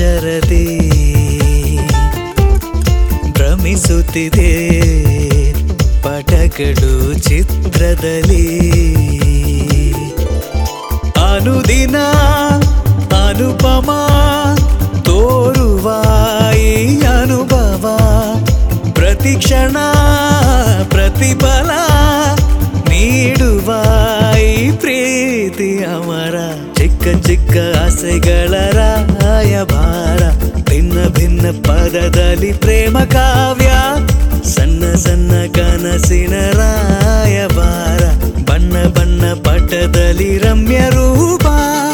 ಅಕ್ಷರದಿ ಭ್ರಮಿಸುತ್ತಿದೆ ಪಟಗಳು ಚಿತ್ರದಲ್ಲಿ ಅನುದಿನ ಅನುಪಮ ತೋರುವ ಈ ಅನುಭವ ಪ್ರತಿಕ್ಷಣ ಪ್ರತಿಫಲ ನೀಡುವ ಈ ಪ್ರೀತಿ ಅಮರ ಚಿಕ್ಕ ಚಿಕ್ಕ ಆಸೆಗಳ ರಾಯಭಾರ ಭಿನ್ನ ಭಿನ್ನ ಪದದಲ್ಲಿ ಪ್ರೇಮ ಕಾವ್ಯ ಸಣ್ಣ ಸಣ್ಣ ಕನಸಿನ ರಾಯಭಾರ ಬಣ್ಣ ಬಣ್ಣ ಪಟದಲ್ಲಿ ರಮ್ಯ ರೂಪ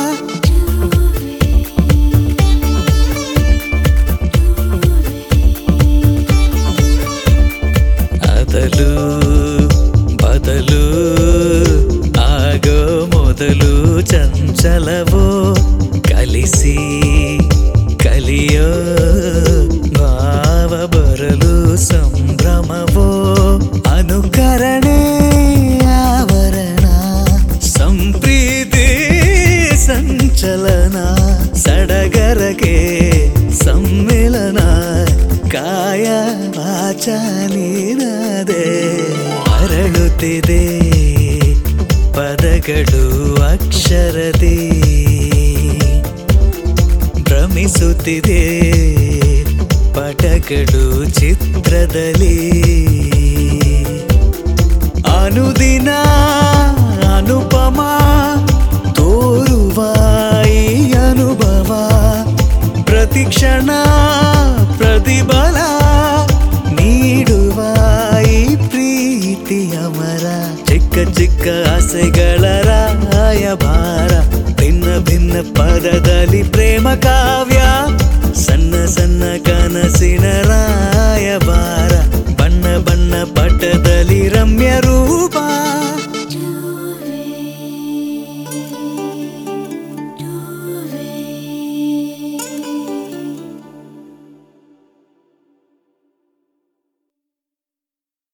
ಅದಲು ಬದಲು ಆಗೋ ಮೊದಲು ಚಂಚಲವೋ ಕಲಿಸಿ ಕಲಿಯೋ ಭಾವ ಬರಲು ಸಂಭ್ರಮವೋ ಅನುಕರಣೆ ಆವರಣ ಸಂಪ್ರೀತಿ ಸಂಚಲನ ಸಡಗರಕ್ಕೆ ಸಮ್ಮಿಲನ ಕಾಯ ವಾಚ ನೀನದೆ ಅರಳುತ್ತಿದೆ ಪದಗಳು ಅಕ್ಷರದಿ ಭ್ರಮಿಸುತ್ತಿದೆ ಪಟಗಳು ಚಿತ್ರದಲ್ಲಿ ಅನುದಿನ ಅನುಪಮ ತೋರುವ ಈ ಅನುಭವ ಪ್ರತಿಕ್ಷಣ ಪ್ರತಿಫಲ ನೀಡುವ ಈ ಪ್ರೀತಿ ಅಮರ ಚಿಕ್ಕ ಚಿಕ್ಕ ಆಸೆಗಳ